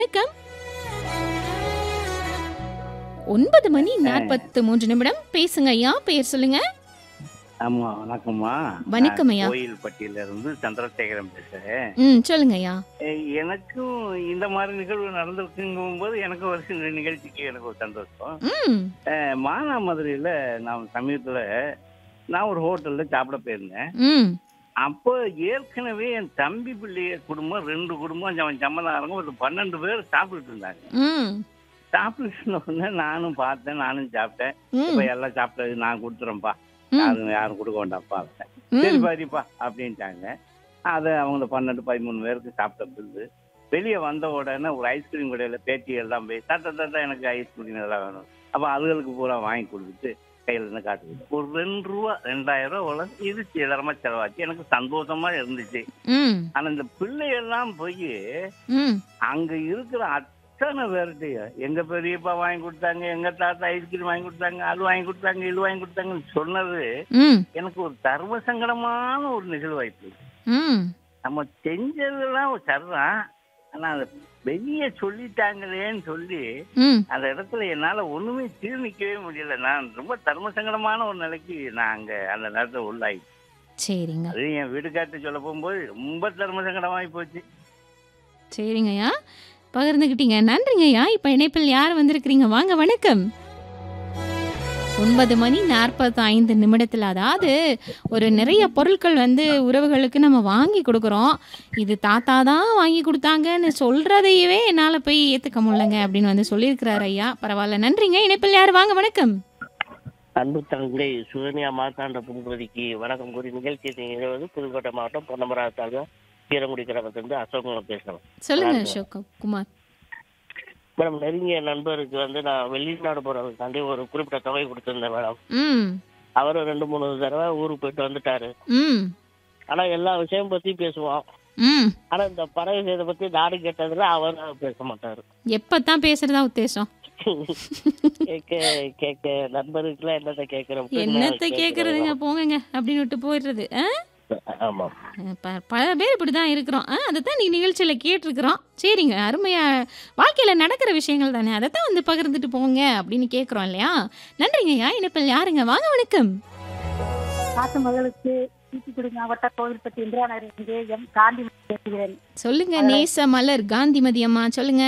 வணக்கம் ஒன்பது மணி நாற்பத்து மூன்று நிமிடம் பேசுங்க ஐயா பெயர் சொல்லுங்க ஆமா வணக்கம்மா வணக்கம் நான் ஐயா. கோயில்பட்டியில இருந்து சந்திரசேகரன் பேசுறேன் ம் சொல்லுங்க ஐயா எ- எனக்கும் இந்த மாதிரி நிகழ்வு நடந்திருக்குங்கும் போது எனக்கு ஒரு சில நிகழ்ச்சிக்கு எனக்கு ஒரு சந்தோஷம் ம் அஹ், மானாமதுரையில நான் சமீபத்துல நான் ஒரு ஹோட்டல்ல சாப்பிட போயிருந்தேன் ம் அப்போ ஏற்கனவே என் தம்பி பிள்ளைய குடும்பம் ரெண்டு குடும்பம் அவன் சம்மதாரங்க ஒரு பன்னெண்டு பேர் சாப்பிட்டுட்டு இருந்தாங்க ம் சாப்பிட்டு உடனே நானும் பார்த்தேன் நானும் சாப்பிட்டேன் ம் இப்ப எல்லாம் சாப்பிட்டது நான் கொடுத்துறேன்ப்பா ம். யாரும் யாரும் கொடுக்க வேண்டாம்ப்பா சரி ம் பாரிப்பா அப்படின்ட்டாங்க அதை அவங்க பன்னெண்டு பதிமூணு பேருக்கு சாப்பிட்ட பில்லு வெளியே வந்த உடனே ஒரு ஐஸ்கிரீம் கடையில பேட்டி எல்லாம் போய் தட்ட தட்ட எனக்கு ஐஸ்கிரீம் எல்லாம் வேணும் அப்ப அதுகளுக்கு பூரா வாங்கி கொடுத்துட்டு கையில இருந்து காட்டுது ஒரு ரெண்டு ரூபா ரெண்டாயிரம் ரூபா உள்ள இது சிலரமா செலவாச்சு எனக்கு சந்தோஷமா இருந்துச்சு ம் ஆனா இந்த பிள்ளையெல்லாம் போய் ம் அங்க இருக்கிற அத்தனை பேர்கிட்டையும் எங்க பெரியப்பா வாங்கி கொடுத்தாங்க எங்க தாத்தா ஐஸ்கிரீம் வாங்கி கொடுத்தாங்க அது வாங்கி கொடுத்தாங்க இது வாங்கி கொடுத்தாங்கன்னு சொன்னது ம் எனக்கு ஒரு சர்வ சங்கடமான ஒரு நிகழ்வாய்ப்பு ம் நம்ம செஞ்சதெல்லாம் சரிதான் ஆனா அதை வெளியே சொல்லிட்டாங்களேன்னு சொல்லி ம் அந்த இடத்துல என்னால ஒண்ணுமே தீர்ணிக்கவே முடியல நான் ரொம்ப தர்ம சங்கடமான ஒரு நிலைக்கு நான் அங்க அந்த நேரத்துல உள்ளாயி சரிங்க அது என் வீடுகாட்டு சொல்ல போகும்போது ரொம்ப தர்ம சங்கடமாயி போச்சு சரிங்க ஐயா பகிர்ந்துக்கிட்டீங்க நன்றிங்க ஐயா இப்போ இணைப்பில் யார் வந்திருக்கிறீங்க வாங்க வணக்கம் ஒன்பது மணி நாற்பத்தி ஐந்து நிமிடத்தில் அதாவது ஒரு நிறைய பொருட்கள் வந்து உறவுகளுக்கு நம்ம வாங்கி கொடுக்குறோம் இது தாத்தா தான் வாங்கி கொடுத்தாங்கன்னு சொல்றதையவே என்னால் போய் ஏற்றுக்க முடியலங்க அப்படின்னு வந்து சொல்லியிருக்கிறாரு ஐயா பரவாயில்ல நன்றிங்க இணைப்பில் யார் வாங்க வணக்கம் அன்பு தங்கை சுகன்யா மார்த்தாண்ட புதுபதிக்கு வணக்கம் கூறி நிகழ்ச்சி நிகழ்வது புதுக்கோட்டை மாவட்டம் பொன்னமராவதி தாலுகா கீரங்குடி கிராமத்திலிருந்து அசோகன் பேசுறேன் சொல்லுங்க வணக்கம். அசோக் குமார் மேடம் நெருங்கிய நண்பருக்கு வந்து நான் வெளிநாடு போறதுக்காண்டி ஒரு குறிப்பிட்ட தொகை கொடுத்திருந்தேன் மேடம் ம் அவரும் ரெண்டு மூணு தடவை ஊருக்கு போயிட்டு வந்துட்டாரு ம் ஆனா எல்லா விஷயம் பத்தி பேசுவோம் ம் ஆனா இந்த பறவை விஷயத்தை பத்தி நாடு கேட்டதுல அவர் பேச மாட்டாரு எப்போ தான் பேசுறதா உத்தேசம் கேட்க கேட்க நண்பருக்குலாம் என்னத்தை கேட்கறோம் என்னத்தை கேட்குறதுங்க போங்கங்க அப்படின்னு விட்டு போயிடுறது ஆ? ஆமா ப- பல பேர் இப்படி தான் இருக்கிறோம் ஆ அதை தான் நீ நிகழ்ச்சியில் கேட்டிருக்கிறோம் சரிங்க அருமையா வாழ்க்கையில் நடக்கிற விஷயங்கள் தானே அதை தான் வந்து பகிர்ந்துட்டு போங்க அப்படின்னு கேட்குறோம் இல்லையா நன்றிங்க ஐயா இனிப்பில் யாருங்க வாங்க வணக்கம் நாட்டு மகளுக்கு தூத்துக்குடி மாவட்ட கோவில்பட்டி இந்திரா நகர் இங்கே எம் காந்தி பேசுகிறேன் சொல்லுங்க நேச மலர் காந்திமதி அம்மா சொல்லுங்க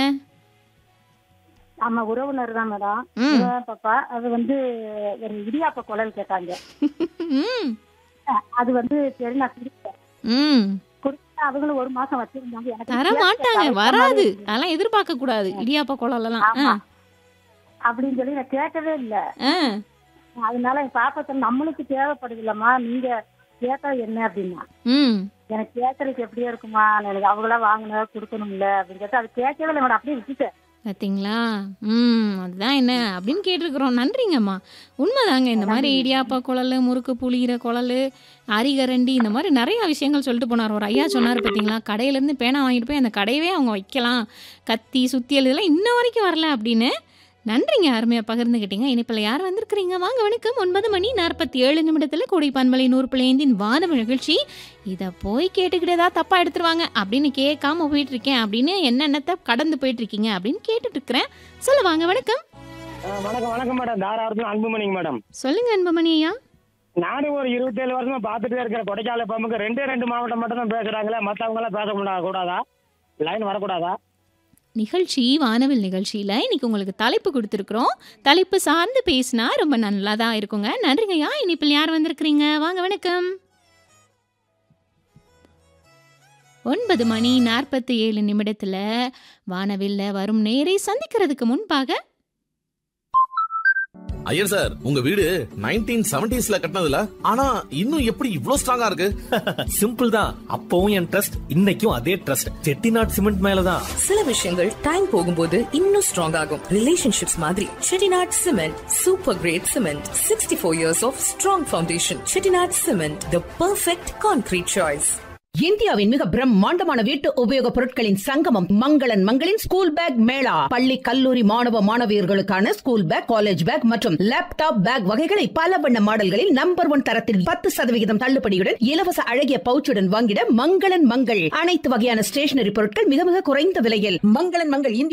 நம்ம உறவினர் தான் மேடம் ம் இவன் பாப்பா அது வந்து ஒரு இடியாப்ப குழல் கேட்டாங்க ம் அஹ் அது வந்து சரி நான் கொடுத்தேன் ம் கொடுத்தா அவங்களும் ஒரு மாசம் வச்சிருந்தாங்க எனக்கு தர கேட்க மாட்டாங்க தயக்கமா வராது இருந்துச்சு. அதெல்லாம் எதிர்பார்க்க கூடாது இடியாப்ப குழலெல்லாம் ஆ ஆமா. அப்படின்னு சொல்லி நான் கேட்கவே இல்ல ஆ அதனால என் பாப்பா சொன்ன நம்மளுக்கு தேவைப்படுதில்லம்மா நீங்க கேட்டா என்ன அப்படின்னா ம் எனக்கு கேட்கறதுக்கு எப்படியா இருக்குமா எனக்கு அவங்களா வாங்கினா கொடுக்கணும்ல அப்படின்னு கேட்டு அது கேட்கவே இல்லை மேடம் அப்படியே விட்டுட்டேன் பார்த்தீங்களா ம் அதுதான் என்ன அப்படின்னு கேட்டிருக்கிறோம் நன்றிங்கம்மா உண்மைதாங்க இந்த மாதிரி இடியாப்பா குழல் முறுக்கு புளிகிற குழல் அரிகரண்டி இந்த மாதிரி நிறைய விஷயங்கள் சொல்லிட்டு போனார் ஒரு ஐயா சொன்னார் பார்த்தீங்களா கடையிலேருந்து பேனா வாங்கிட்டு போய் அந்த கடையவே அவங்க வைக்கலாம் கத்தி சுத்தியல் இதெல்லாம் இன்ன வரைக்கும் வரல அப்படின்னு நன்றிங்க அருமையாக பகிர்ந்துக்கிட்டீங்க இனிப்பில் யார் வந்திருக்கிறீங்க வாங்க வணக்கம் ஒன்பது மணி நாற்பத்தி ஏழு நிமிடத்தில் கோடை பண்பலை நூறு பிள்ளைந்தின் வானவ நிகழ்ச்சி இதை போய் கேட்டுக்கிட்டு ஏதாவது தப்பாக எடுத்துருவாங்க அப்படின்னு கேட்காம போயிட்டு இருக்கேன் அப்படின்னு என்னென்னத்தை கடந்து போயிட்டு இருக்கீங்க அப்படின்னு கேட்டுட்டு இருக்கிறேன் சொல்ல வாங்க வணக்கம் வணக்கம் வணக்கம் மேடம் தாராபுரத்துல அன்புமணிங்க மேடம் சொல்லுங்க அன்பமணி ஐயா நானும் ஒரு இருபத்தேழு வருஷமா பார்த்துட்டே இருக்கிற கொடைக்கால பம்புக்கு ரெண்டே ரெண்டு மாவட்டம் மட்டும் தான் பேசுறாங்களே மற்றவங்க எல்லாம் பேச முடியாது கூடாதா லைன் வரக்கூடாதா நிகழ்ச்சி வானவில் நிகழ்ச்சியில் இன்னைக்கு உங்களுக்கு தலைப்பு கொடுத்துருக்குறோம் தலைப்பு சார்ந்து பேசினா ரொம்ப நல்லா தான் இருக்குங்க நன்றிங்க ஐயா இனிப்பில் யார் வந்திருக்கிறீங்க வாங்க வணக்கம் ஒன்பது மணி நாற்பத்தி ஏழு நிமிடத்தில் வானவில்ல வரும் நேரை சந்திக்கிறதுக்கு முன்பாக ஐயர் சார் உங்க வீடு நைன்டீன் செவன்டிஸ்ல கட்டினதுல ஆனா இன்னும் எப்படி இவ்ளோ ஸ்ட்ராங்கா இருக்கு சிம்பிள் தான் அப்பவும் என் ட்ரஸ்ட் இன்னைக்கும் அதே ட்ரஸ்ட் செட்டிநாட் சிமெண்ட் மேலதான் சில விஷயங்கள் டைம் போகும்போது இன்னும் ஸ்ட்ராங் ஆகும் ரிலேஷன்ஷிப்ஸ் மாதிரி Chettinad cement super great cement sixty four years of strong foundation Chettinad cement the perfect concrete choice இந்தியாவின் மிக பிரம்மாண்டமான வீட்டு உபயோகப் பொருட்களின் சங்கமம் மங்களன் மங்களின் ஸ்கூல் பேக் மேளா பள்ளி கல்லூரி மாணவ மாணவியர்களுக்கான ஸ்கூல் பேக் காலேஜ் பேக் மற்றும் லேப்டாப் பேக் வகைகளை பல வண்ண மாடல்களில் நம்பர் ஒன் தரத்தில் பத்து சதவிகிதம் தள்ளுபடியுடன் இலவச அழகிய பவுச்சுடன் வாங்கிட மங்களன் மங்கள் அனைத்து வகையான ஸ்டேஷனரி பொருட்கள் மிக மிக குறைந்த விலையில் மங்களன் மங்கள் இந்திய